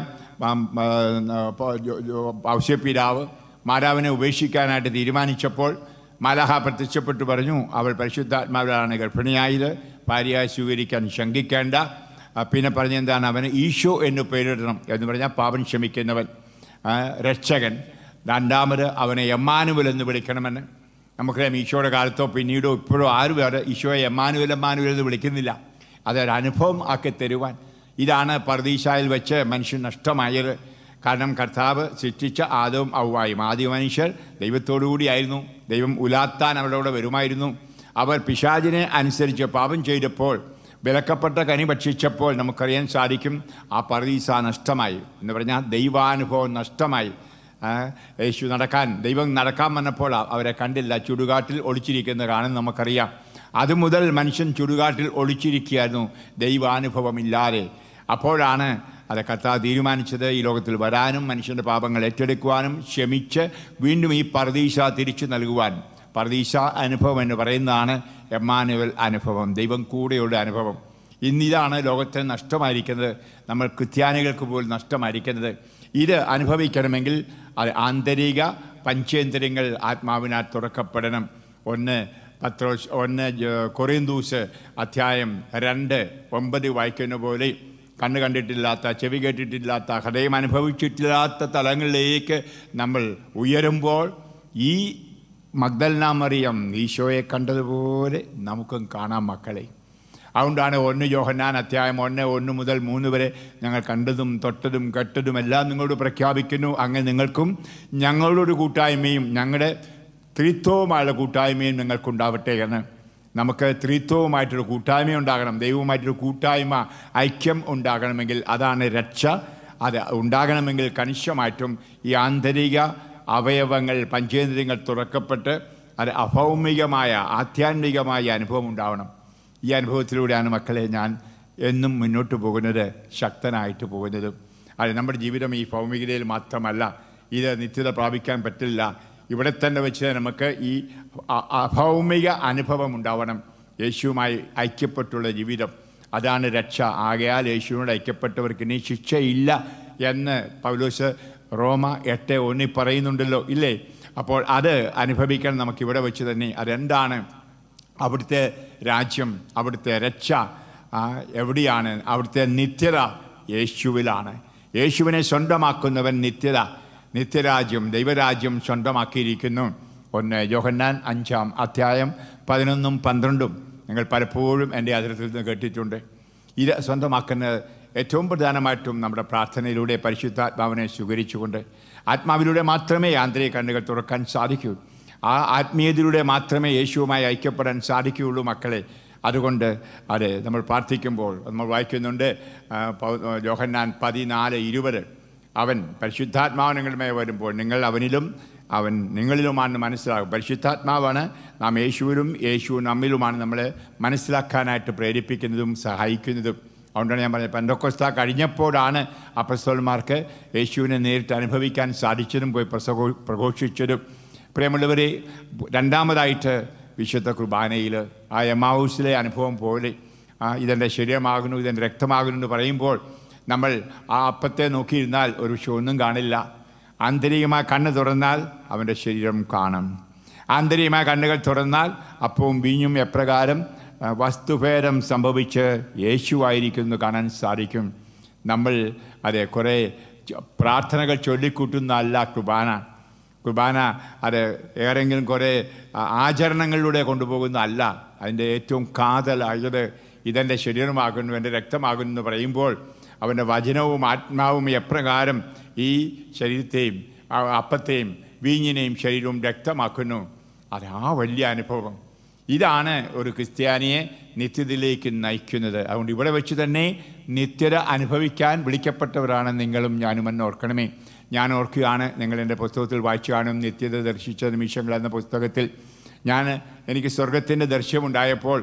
A: ഔഷ്യപിതാവ് മാതാവിനെ ഉപേക്ഷിക്കാനായിട്ട് തീരുമാനിച്ചപ്പോൾ മാലാഹ പ്രത്യക്ഷപ്പെട്ടു പറഞ്ഞു അവൾ പരിശുദ്ധാത്മാവിലാണ് ഗർഭിണിയായത് ഭാര്യയായി സ്വീകരിക്കാൻ ശങ്കിക്കേണ്ട ആ, പിന്നെ പറഞ്ഞെന്താണ് അവന് ഈശോ എന്ന് പേരിടണം എന്ന് പറഞ്ഞാൽ പാപം ക്ഷമിക്കുന്നവൻ ആ, രക്ഷകൻ രണ്ടാമത് അവനെ എമ്മാനുവൽ എന്ന് വിളിക്കണമെന്ന് നമുക്കറിയാം ഈശോയുടെ കാലത്തോ പിന്നീടോ ഇപ്പോഴോ ആരും വേറെ ഈശോയെ എമ്മാനുവൽ എമ്മാനുവൽ എന്ന് വിളിക്കുന്നില്ല അതൊരു അനുഭവം ആക്കി തരുവാൻ ഇതാണ് പർദീശായിൽ വെച്ച് മനുഷ്യൻ നഷ്ടമായത് കാരണം കർത്താവ് സൃഷ്ടിച്ച ആദവും ഔവായും ആദ്യ മനുഷ്യർ ദൈവത്തോടുകൂടിയായിരുന്നു ദൈവം ഉലാത്താൻ അവരുടെ വരുമായിരുന്നു അവർ പിശാചിനെ അനുസരിച്ച് പാപം ചെയ്തപ്പോൾ വിലക്കപ്പെട്ട കനി ഭക്ഷിച്ചപ്പോൾ നമുക്കറിയാൻ സാധിക്കും ആ പർദീസ നഷ്ടമായി എന്ന് പറഞ്ഞാൽ ദൈവാനുഭവം നഷ്ടമായി ആ, യേശു നടക്കാൻ ദൈവം നടക്കാൻ വന്നപ്പോൾ അ- അവരെ കണ്ടില്ല ചുടുകാട്ടിൽ ഒളിച്ചിരിക്കുന്നത് കാണുന്നത് നമുക്കറിയാം അതുമുതൽ മനുഷ്യൻ ചുടുകാട്ടിൽ ഒളിച്ചിരിക്കുകയായിരുന്നു ദൈവാനുഭവമില്ലാതെ അപ്പോഴാണ് അത് കർത്താവ് തീരുമാനിച്ചത് ഈ ലോകത്തിൽ വരാനും മനുഷ്യൻ്റെ പാപങ്ങൾ ഏറ്റെടുക്കുവാനും ക്ഷമിച്ച് വീണ്ടും ഈ പർദീശ തിരിച്ചു നൽകുവാൻ പർദീശ അനുഭവം എന്ന് പറയുന്നതാണ് എമ്മാനുവൽ അനുഭവം ദൈവം കൂടെയുള്ള അനുഭവം ഇന്നിതാണ് ലോകത്തെ നഷ്ടമായിരിക്കുന്നത് നമ്മൾ ക്രിസ്ത്യാനികൾക്ക് പോലും നഷ്ടമായിരിക്കുന്നത് ഇത് അനുഭവിക്കണമെങ്കിൽ അത് ആന്തരിക പഞ്ചേന്ദ്രിയങ്ങൾ ആത്മാവിനാൽ തുറക്കപ്പെടണം ഒന്ന് പത്രോസ് ഒന്ന് ജ- കൊറിന്തൂസ് അധ്യായം രണ്ട് ഒമ്പത് വായിക്കുന്ന പോലെ കണ്ണ് കണ്ടിട്ടില്ലാത്ത ചെവി കേട്ടിട്ടില്ലാത്ത ഹൃദയം അനുഭവിച്ചിട്ടില്ലാത്ത തലങ്ങളിലേക്ക് നമ്മൾ ഉയരുമ്പോൾ ഈ മഗ്ദൽന മറിയം ഈശോയെ കണ്ടതുപോലെ നമുക്കും കാണാം മക്കളെ അതുകൊണ്ടാണ് ഒന്ന് യോഹന്നാൻ അധ്യായം ഒന്ന് ഒന്ന് മുതൽ മൂന്ന് വരെ ഞങ്ങൾ കണ്ടതും തൊട്ടതും കെട്ടതും എല്ലാം നിങ്ങളോട് പ്രഖ്യാപിക്കുന്നു അങ്ങനെ നിങ്ങൾക്കും ഞങ്ങളോട് കൂട്ടായ്മയും ഞങ്ങളുടെ ത്രിത്വവുമായുള്ള കൂട്ടായ്മയും നിങ്ങൾക്കുണ്ടാവട്ടെ എന്ന് നമുക്ക് ത്രിത്വവുമായിട്ടൊരു കൂട്ടായ്മ ഉണ്ടാകണം ദൈവവുമായിട്ടൊരു കൂട്ടായ്മ ഐക്യം ഉണ്ടാകണമെങ്കിൽ അതാണ് രക്ഷ അത് ഉണ്ടാകണമെങ്കിൽ കണിശമായിട്ടും ഈ ആന്തരിക അവയവങ്ങൾ പഞ്ചേന്ദ്രിയങ്ങൾ തുറക്കപ്പെട്ട് അത് അഭൗമികമായ ആധ്യാത്മികമായ അനുഭവം ഉണ്ടാവണം ഈ അനുഭവത്തിലൂടെയാണ് മക്കളെ ഞാൻ എന്നും മുന്നോട്ട് പോകുന്നത് ശക്തനായിട്ട് പോകുന്നതും അത് നമ്മുടെ ജീവിതം ഈ ഭൗമികതയിൽ മാത്രമല്ല ഇത് നിത്യത പ്രാപിക്കാൻ പറ്റില്ല ഇവിടെ തന്നെ വെച്ച് നമുക്ക് ഈ അ- അഭൗമിക അനുഭവം ഉണ്ടാവണം യേശുവുമായി ഐക്യപ്പെട്ടുള്ള ജീവിതം അതാണ് രക്ഷ ആകയാൽ യേശുവിനോട് ഐക്യപ്പെട്ടവർക്ക് ഇനി ശിക്ഷയില്ല എന്ന് പൗലോസ് റോമ എട്ട് ഒന്നി പറയുന്നുണ്ടല്ലോ ഇല്ലേ അപ്പോൾ അത് അനുഭവിക്കാൻ നമുക്ക് ഇവിടെ വെച്ച് തന്നെ അതെന്താണ് അവിടുത്തെ രാജ്യം അവിടുത്തെ രക്ഷ ആ, എവിടെയാണ് അവിടുത്തെ നിത്യത യേശുവിലാണ് യേശുവിനെ സ്വന്തമാക്കുന്നവൻ നിത്യത നിത്യരാജ്യം ദൈവരാജ്യം സ്വന്തമാക്കിയിരിക്കുന്നു ഒന്ന് യോഹന്നാൻ അഞ്ചാം അധ്യായം പതിനൊന്നും പന്ത്രണ്ടും നിങ്ങൾ പലപ്പോഴും എൻ്റെ അതിർത്തിൽ നിന്ന് കേട്ടിട്ടുണ്ട് ഇത് സ്വന്തമാക്കുന്നത് ഏറ്റവും പ്രധാനമായിട്ടും നമ്മുടെ പ്രാർത്ഥനയിലൂടെ പരിശുദ്ധാത്മാവിനെ സ്വീകരിച്ചുകൊണ്ട് ആത്മാവിലൂടെ മാത്രമേ ആന്തരിക കണ്ണുകൾ തുറക്കാൻ സാധിക്കൂ ആ ആത്മീയതയിലൂടെ മാത്രമേ യേശുവുമായി ഐക്യപ്പെടാൻ സാധിക്കുകയുള്ളൂ മക്കളെ അതുകൊണ്ട് അതെ നമ്മൾ പ്രാർത്ഥിക്കുമ്പോൾ നമ്മൾ വായിക്കുന്നുണ്ട് ആ, പൗ- യോഹന്നാൻ പതിനാല് ഇരുപത് അവൻ പരിശുദ്ധാത്മാവ് നിങ്ങളുടെ മേൽ വരുമ്പോൾ നിങ്ങൾ അവനിലും അവൻ നിങ്ങളിലുമാണെന്ന് മനസ്സിലാകും പരിശുദ്ധാത്മാവാണ് നാം യേശുവിലും യേശു നമ്മിലുമാണ് നമ്മളെ മനസ്സിലാക്കാനായിട്ട് പ്രേരിപ്പിക്കുന്നതും സഹായിക്കുന്നതും അതുകൊണ്ടാണ് ഞാൻ പറഞ്ഞത് പെന്തക്കൊസ്ത കഴിഞ്ഞപ്പോഴാണ് അപ്പസ്തോന്മാർക്ക് യേശുവിനെ നേരിട്ട് അനുഭവിക്കാൻ സാധിച്ചതും പോയി പ്രസവ പ്രഘോഷിച്ചതും പ്രിയമുള്ളവരെ രണ്ടാമതായിട്ട് വിശുദ്ധ കുർബാനയിൽ ആ എമാവൂസിലെ അനുഭവം പോലെ ആ ഇതെൻ്റെ ശരീരമാകുന്നു ഇതെൻ്റെ രക്തമാകുന്നു എന്ന് പറയുമ്പോൾ നമ്മൾ ആ അപ്പത്തെ നോക്കിയിരുന്നാൽ ഒരു പക്ഷെ ഒന്നും കാണില്ല ആന്തരികമായ കണ്ണ് തുറന്നാൽ അവൻ്റെ ശരീരം കാണും ആന്തരികമായ കണ്ണുകൾ തുറന്നാൽ അപ്പവും വീഞ്ഞും എപ്രകാരം ആ, വസ്തുഭേദം സംഭവിച്ച് യേശുവായിരിക്കുന്നു കാണാൻ സാധിക്കും നമ്മൾ അതെ കുറേ ച- പ്രാർത്ഥനകൾ ചൊല്ലിക്കൂട്ടുന്നതല്ല കുർബാന കുർബാന അത് ഏറെങ്കിലും കുറേ ആ- ആചരണങ്ങളിലൂടെ കൊണ്ടുപോകുന്നതല്ല അതിൻ്റെ ഏറ്റവും കാതലായത് ഇതെൻ്റെ ശരീരമാകുന്നു എൻ്റെ രക്തമാകുന്നു എന്ന് പറയുമ്പോൾ അവൻ്റെ വചനവും ആത്മാവും എപ്രകാരം ഈ ശരീരത്തെയും ആ അപ്പത്തെയും വീഞ്ഞിനെയും ശരീരവും രക്തമാക്കുന്നു അത് ആ വലിയ അനുഭവം ഇതാണ് ഒരു ക്രിസ്ത്യാനിയെ നിത്യതയിലേക്ക് നയിക്കുന്നത് അതുകൊണ്ട് ഇവിടെ വെച്ച് തന്നെ നിത്യത അനുഭവിക്കാൻ വിളിക്കപ്പെട്ടവരാണ് നിങ്ങളും ഞാനും എന്ന് ഓർക്കണമേ ഞാൻ ഓർക്കുകയാണ് നിങ്ങൾ എൻ്റെ പുസ്തകത്തിൽ വായിച്ചു കാണും നിത്യത ദർശിച്ച നിമിഷങ്ങൾ എന്ന പുസ്തകത്തിൽ ഞാൻ എനിക്ക് സ്വർഗത്തിൻ്റെ ദർശനമുണ്ടായപ്പോൾ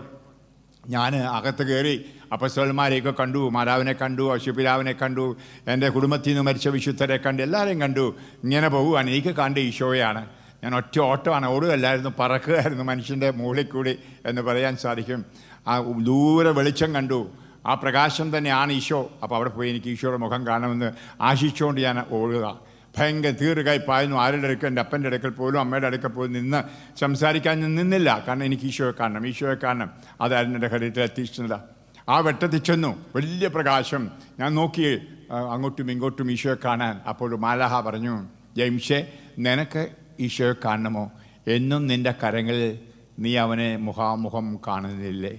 A: ഞാൻ അകത്ത് കയറി അപ്പസ്വലന്മാരെയൊക്കെ കണ്ടു മാതാവിനെ കണ്ടു അശുപിതാവിനെ കണ്ടു എൻ്റെ കുടുംബത്തിൽ നിന്ന് മരിച്ച വിശുദ്ധരെ കണ്ടു എല്ലാവരെയും കണ്ടു ഇങ്ങനെ പോകുവാണ് എനിക്ക് കണ്ട ഈശോയാണ് ഞാൻ ഒറ്റ ഓട്ടമാണ് ഓടുകയല്ലായിരുന്നു പറക്കുകയായിരുന്നു മനുഷ്യൻ്റെ മുകളിൽ കൂടി എന്ന് പറയാൻ സാധിക്കും ആ ദൂരെ വെളിച്ചം കണ്ടു ആ പ്രകാശം തന്നെയാണ് ഈശോ അപ്പോൾ അവിടെ പോയി എനിക്ക് ഈശോയുടെ മുഖം കാണുമെന്ന് ആശിച്ചുകൊണ്ട് ഞാൻ ഓടുക ഭയങ്കര തീർക്കായി പായുന്നു ആരുടെ അടുക്കൽ എൻ്റെ അപ്പൻ്റെ അടുക്കൽ പോലും അമ്മയുടെ അടുക്കൽ പോലും നിന്ന് സംസാരിക്കാൻ ഞാൻ നിന്നില്ല കാരണം എനിക്ക് ഈശോയെ കാണണം ഈശോയെ കാണണം അതായിരുന്നു എൻ്റെ ഹൃദയത്തിൽ എത്തിച്ചത് ആ വെട്ടത്തിൽ ചെന്നു വലിയ പ്രകാശം ഞാൻ നോക്കി ആ, അങ്ങോട്ടും ഇങ്ങോട്ടും ഈശോയെ കാണാൻ അപ്പോൾ മാലാഹ പറഞ്ഞു ജെയിംഷെ നിനക്ക് ഈശോയെ കാണണമോ എന്നും നിൻ്റെ കരങ്ങളിൽ നീ അവനെ മുഖാമുഖം കാണുന്നില്ലേ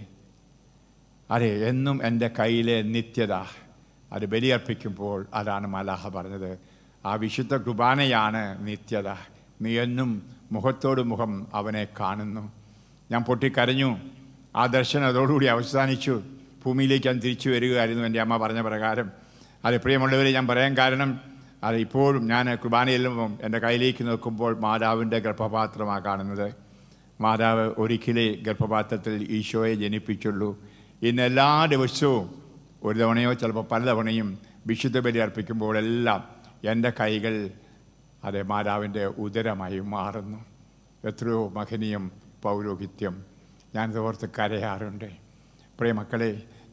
A: അതെ എന്നും എൻ്റെ കയ്യിലെ നിത്യത അത് ബലിയർപ്പിക്കുമ്പോൾ അതാണ് മലാഹ പറഞ്ഞത് ആ വിശുദ്ധ കുർബാനയാണ് നിത്യത നീ എന്നും മുഖത്തോട് മുഖം അവനെ കാണുന്നു ഞാൻ പൊട്ടിക്കരഞ്ഞു ആ ദർശനം അതോടുകൂടി അവസാനിച്ചു ഭൂമിയിലേക്ക് ഞാൻ തിരിച്ചു വരികയായിരുന്നു എൻ്റെ അമ്മ പറഞ്ഞ പ്രകാരം അത് പ്രിയമുള്ളവരെ ഞാൻ പറയാൻ കാരണം അത് ഇപ്പോഴും ഞാൻ കുർബാനയെല്ലാം എൻ്റെ കയ്യിലേക്ക് നോക്കുമ്പോൾ മാതാവിൻ്റെ ഗർഭപാത്രമാണ് കാണുന്നത് മാതാവ് ഒരിക്കലേ ഗർഭപാത്രത്തിൽ ഈശോയെ ജനിപ്പിച്ചുള്ളൂ ഇന്ന് എല്ലാ ദിവസവും ഒരു തവണയോ ചിലപ്പോൾ പല തവണയും വിശുദ്ധ ബലി അർപ്പിക്കുമ്പോഴെല്ലാം എൻ്റെ കൈകൾ അതെ മാതാവിൻ്റെ ഉദരമായി മാറുന്നു എത്രയോ മഹനീയം പൗരോഹിത്യം ഞാൻ ഓർത്ത് കരയാറുണ്ട് പ്രിയ മക്കളെ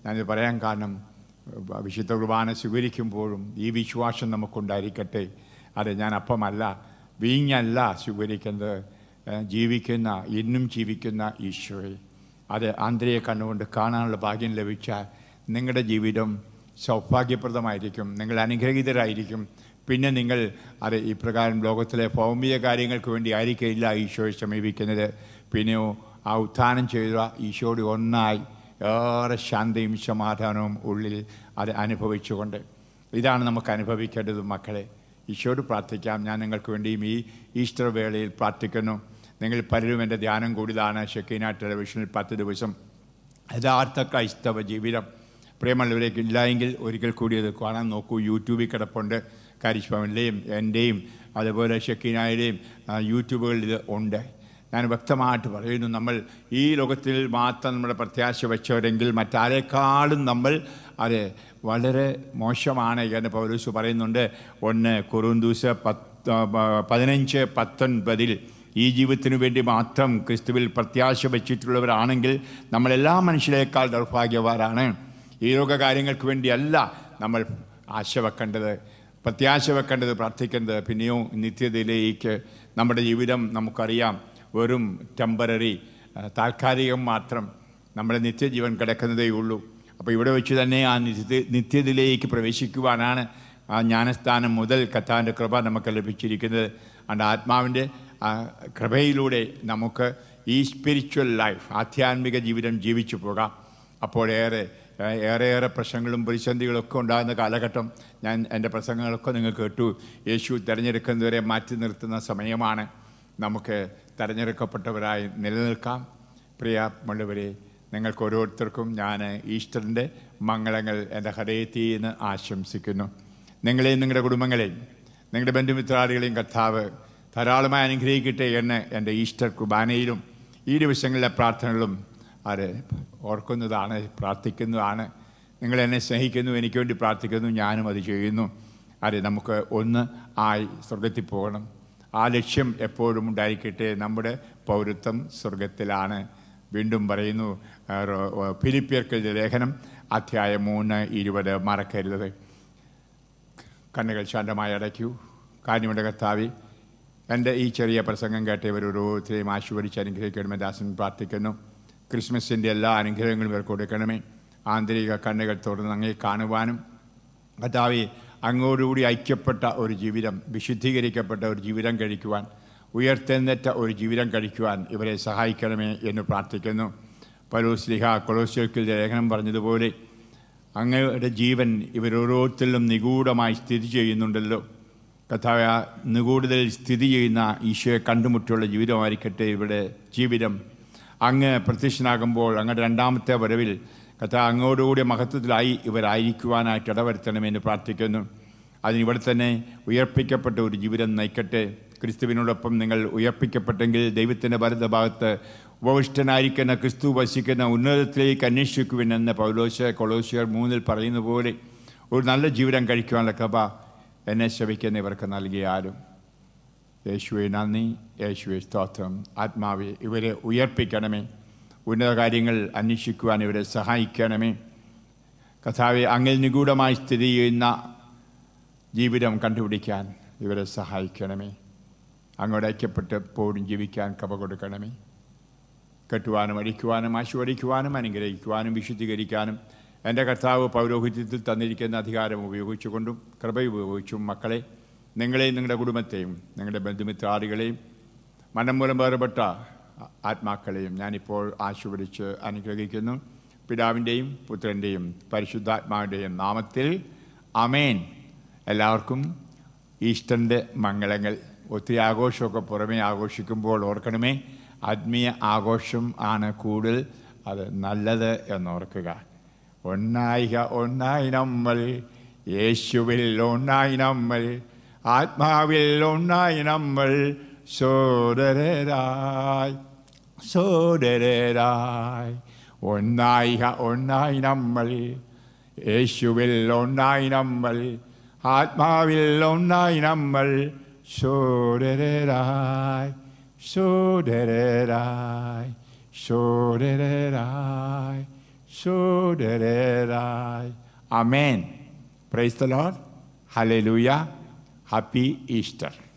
A: ഞാനിത് പറയാൻ കാരണം ഏഹ്, വിശുദ്ധ കുർബാന സ്വീകരിക്കുമ്പോഴും ഈ വിശ്വാസം നമുക്കുണ്ടായിരിക്കട്ടെ അതെ ഞാൻ അപ്പമല്ല വീഞ്ഞല്ല സ്വീകരിക്കുന്നത് ഏഹ്, ജീവിക്കുന്ന ഇന്നും ജീവിക്കുന്ന ഈശോയെ അത് ആന്തരിക കണ്ണുകൊണ്ട് കാണാനുള്ള ഭാഗ്യം ലഭിച്ചാൽ നിങ്ങളുടെ ജീവിതം സൗഭാഗ്യപ്രദമായിരിക്കും നിങ്ങൾ അനുഗ്രഹീതരായിരിക്കും പിന്നെ നിങ്ങൾ അത് ഇപ്രകാരം ലോകത്തിലെ ഭൗമിക കാര്യങ്ങൾക്ക് വേണ്ടി ആയിരിക്കില്ല ഈശോയെ സമീപിക്കുന്നത് പിന്നെയോ ആ ഉത്ഥാനം ചെയ്ത ഈശോയോട് ഒന്നായി ഏറെ ശാന്തിയും സമാധാനവും ഉള്ളിൽ അത് അനുഭവിച്ചുകൊണ്ട് ഇതാണ് നമുക്ക് അനുഭവിക്കേണ്ടത് മക്കളെ ഈശോയോട് പ്രാർത്ഥിക്കാം ഞാൻ നിങ്ങൾക്ക് വേണ്ടിയും ഈ ഈസ്റ്റർ വേളയിൽ പ്രാർത്ഥിക്കുന്നു നിങ്ങൾ പലരും എൻ്റെ ധ്യാനം കൂടുതലാണ് ഷെക്കീന ടെലിവിഷനിൽ പത്ത് ദിവസം യഥാർത്ഥ ക്രൈസ്തവ ജീവിതം പ്രിയമുള്ളവരേക്ക് ഇല്ലായെങ്കിൽ ഒരിക്കൽ കൂടി അത് കാണാൻ നോക്കൂ യൂട്യൂബിൽ കിടപ്പുണ്ട് കരിഷ്ഭവനിലെയും എൻ്റെയും അതുപോലെ ഷെക്കീനായുടെയും ആ, യൂട്യൂബുകളിൽ ഇത് ഉണ്ട് ഞാൻ വ്യക്തമായിട്ട് പറയുന്നു നമ്മൾ ഈ ലോകത്തിൽ മാത്രം നമ്മുടെ പ്രത്യാശ വെച്ചവരെങ്കിൽ മറ്റാരെക്കാളും നമ്മൾ അത് വളരെ മോശമാണ് എന്ന് പൗലൂസ് പറയുന്നുണ്ട് ഒന്ന് കുറുന്തൂസ് പത്ത് പതിനഞ്ച് പത്തൊൻപതിൽ ഈ ജീവിതത്തിനു വേണ്ടി മാത്രം ക്രിസ്തുവിൽ പ്രത്യാശ വെച്ചിട്ടുള്ളവരാണെങ്കിൽ നമ്മളെല്ലാ മനുഷ്യരെക്കാൾ ദൗർഭാഗ്യവാരാണ് ഈ ലോക കാര്യങ്ങൾക്ക് വേണ്ടിയല്ല നമ്മൾ ആശ വെക്കേണ്ടത് പ്രത്യാശ വെക്കേണ്ടത് പ്രാർത്ഥിക്കേണ്ടത് പിന്നെയോ നിത്യതയിലേക്ക് നമ്മുടെ ജീവിതം നമുക്കറിയാം വെറും ടെമ്പററി താൽക്കാലികം മാത്രം നമ്മുടെ നിത്യജീവൻ കിടക്കുന്നതേ ഉള്ളൂ അപ്പോൾ ഇവിടെ വെച്ച് തന്നെ ആ നിത്യ നിത്യതയിലേക്ക് പ്രവേശിക്കുവാനാണ് ആ ജ്ഞാനസ്ഥാനം മുതൽ കത്താൻ്റെ കൃപ നമുക്ക് ലഭിച്ചിരിക്കുന്നത് അതുകൊണ്ട് ആത്മാവിൻ്റെ ആ കൃപയിലൂടെ നമുക്ക് ഈ സ്പിരിച്വൽ ലൈഫ് ആധ്യാത്മിക ജീവിതം ജീവിച്ചു പോകാം അപ്പോഴേറെ ഏഹ്, ഏറെയേറെ പ്രശ്നങ്ങളും പ്രതിസന്ധികളൊക്കെ ഉണ്ടാകുന്ന കാലഘട്ടം ഞാൻ എൻ്റെ പ്രസംഗങ്ങളൊക്കെ നിങ്ങൾ കേട്ടു യേശു തിരഞ്ഞെടുക്കുന്നവരെ മാറ്റി നിർത്തുന്ന സമയമാണ് നമുക്ക് തിരഞ്ഞെടുക്കപ്പെട്ടവരായി നിലനിൽക്കാം പ്രിയമുള്ളവരെ നിങ്ങൾക്ക് ഓരോരുത്തർക്കും ഞാൻ ഈസ്റ്ററിൻ്റെ മംഗളങ്ങൾ എൻ്റെ ഹൃദയത്തിൽ നിന്ന് ആശംസിക്കുന്നു നിങ്ങളെയും നിങ്ങളുടെ കുടുംബങ്ങളെയും നിങ്ങളുടെ ബന്ധുമിത്രാദികളെയും കർത്താവ് ധാരാളമായി അനുഗ്രഹിക്കട്ടെ എന്ന് എൻ്റെ ഈസ്റ്റർ കുർബാനയിലും ഈ ദിവസങ്ങളിലെ പ്രാർത്ഥനകളും അത് ഓർക്കുന്നതാണ് പ്രാർത്ഥിക്കുന്നതാണ് നിങ്ങൾ എന്നെ സ്നേഹിക്കുന്നു എനിക്ക് വേണ്ടി പ്രാർത്ഥിക്കുന്നു ഞാനും അത് ചെയ്യുന്നു അത് നമുക്ക് ഒന്ന് ആയി സ്വർഗത്തിൽ പോകണം ആ ലക്ഷ്യം എപ്പോഴും ഉണ്ടായിരിക്കട്ടെ നമ്മുടെ പൗരത്വം സ്വർഗത്തിലാണ് വീണ്ടും പറയുന്നു ആ, റോ- ഫിലിപ്പിയർക്കെഴുതിയ ലേഖനം അധ്യായം മൂന്ന് ഇരുപത് മറക്കരുത് കണ്ണുകൾ ശാന്തമായി അടയ്ക്കൂ കാഞ്ഞുമുണ്ട കർത്താവി എൻ്റെ ഈ ചെറിയ പ്രസംഗം കേട്ടവർ ഓരോരുത്തരെയും ആശീർവദിച്ച് അനുഗ്രഹിക്കണമെന്ന് ദാസൻ പ്രാർത്ഥിക്കുന്നു ക്രിസ്മസിൻ്റെ എല്ലാ അനുഗ്രഹങ്ങളും ഇവർ കൊടുക്കണമേ ആന്തരിക കണ്ണുകൾ തുറന്ന് അങ്ങേ കാണുവാനും കർത്താവെ അങ്ങോടുകൂടി ഐക്യപ്പെട്ട ഒരു ജീവിതം വിശുദ്ധീകരിക്കപ്പെട്ട ഒരു ജീവിതം കഴിക്കുവാൻ ഉയർത്തെഴുന്നേറ്റ ഒരു ജീവിതം കഴിക്കുവാൻ ഇവരെ സഹായിക്കണമേ എന്ന് പ്രാർത്ഥിക്കുന്നു പലോസ്ലിഹ കൊളോസ്യർക്കിൽ ലേഖനം പറഞ്ഞതുപോലെ അങ്ങയുടെ ജീവൻ ഇവരോരോരുത്തരിലും നിഗൂഢമായി സ്ഥിതി ചെയ്യുന്നുണ്ടല്ലോ കഥാവ നിഗൂഢതയിൽ സ്ഥിതി ചെയ്യുന്ന ഈശോയെ കണ്ടുമുട്ടിയുള്ള ജീവിതമായിരിക്കട്ടെ ഇവിടെ ജീവിതം അങ്ങ് പ്രത്യക്ഷനാകുമ്പോൾ അങ്ങയുടെ രണ്ടാമത്തെ വരവിൽ കഥ അങ്ങോടുകൂടി മഹത്വത്തിലായി ഇവരായിരിക്കുവാനായിട്ട് ഇടവരുത്തണമെന്ന് പ്രാർത്ഥിക്കുന്നു അതിനിവിടെ തന്നെ ഉയർപ്പിക്കപ്പെട്ട ഒരു ജീവിതം നയിക്കട്ടെ ക്രിസ്തുവിനോടൊപ്പം നിങ്ങൾ ഉയർപ്പിക്കപ്പെട്ടെങ്കിൽ ദൈവത്തിൻ്റെ ഭരതഭാഗത്ത് ഉപവിഷ്ടനായിരിക്കുന്ന ക്രിസ്തു വസിക്കുന്ന ഉന്നതത്തിലേക്ക് അന്വേഷിക്കുവിനെന്ന് പൗലോസ് കൊളോസിയർ മൂന്നിൽ പറയുന്ന പോലെ ഒരു നല്ല ജീവിതം കഴിക്കുവാനുള്ള കൃപ എന്നെ ശവിക്കുന്ന ഇവർക്ക് നൽകിയാലും യേശുവെ നന്ദി യേശുവെ സ്തോത്രം ആത്മാവെ ഇവരെ ഉയർപ്പിക്കണമേ ഉന്നത കാര്യങ്ങൾ അന്വേഷിക്കുവാൻ ഇവരെ സഹായിക്കണമേ കഥാവെ അങ്ങിൽ നിഗൂഢമായി സ്ഥിതി ചെയ്യുന്ന ജീവിതം കണ്ടുപിടിക്കാൻ ഇവരെ സഹായിക്കണമേ അങ്ങോട്ട് ഐക്യപ്പെട്ട് എപ്പോഴും ജീവിക്കാൻ കപ കൊടുക്കണമേ കെട്ടുവാനും അടിക്കുവാനും ആശീർവദിക്കുവാനും അനുഗ്രഹിക്കുവാനും വിശുദ്ധീകരിക്കാനും എൻ്റെ കർത്താവ് പൗരോഹിത്യത്തിൽ തന്നിരിക്കുന്ന അധികാരം ഉപയോഗിച്ചുകൊണ്ടും കൃപ ഉപയോഗിച്ചും മക്കളെ നിങ്ങളെയും നിങ്ങളുടെ കുടുംബത്തെയും നിങ്ങളുടെ ബന്ധുമിത്രാദികളെയും മനം മൂലം വേർപെട്ട ആത്മാക്കളെയും ഞാനിപ്പോൾ ആശീർവദിച്ച് അനുഗ്രഹിക്കുന്നു പിതാവിൻ്റെയും പുത്രൻ്റെയും പരിശുദ്ധാത്മാവിൻ്റെയും നാമത്തിൽ അമേൻ എല്ലാവർക്കും ഈസ്റ്ററിൻ്റെ മംഗളങ്ങൾ ഒത്തിരി ആഘോഷമൊക്കെ പുറമേ ആഘോഷിക്കുമ്പോൾ ഓർക്കണമേ ആത്മീയ ആഘോഷം ആണ് കൂടുതൽ അത് നല്ലത് എന്നോർക്കുക ഒന്നായിക ഒന്നായി നമ്മൾ യേശുവിൽ ഒന്നായി നമ്മൾ ആത്മാവിൽ ഒന്നായി നമ്മൾ സോദരരായി സോദരരായി ഒന്നായിക ഒന്നായി നമ്മൾ യേശുവിൽ ഒന്നായി നമ്മൾ ആത്മാവിൽ ഒന്നായി നമ്മൾ സോദരരായി സോദരരായി സോദരരായി ശോധരരായി amen praise the Lord hallelujah happy Easter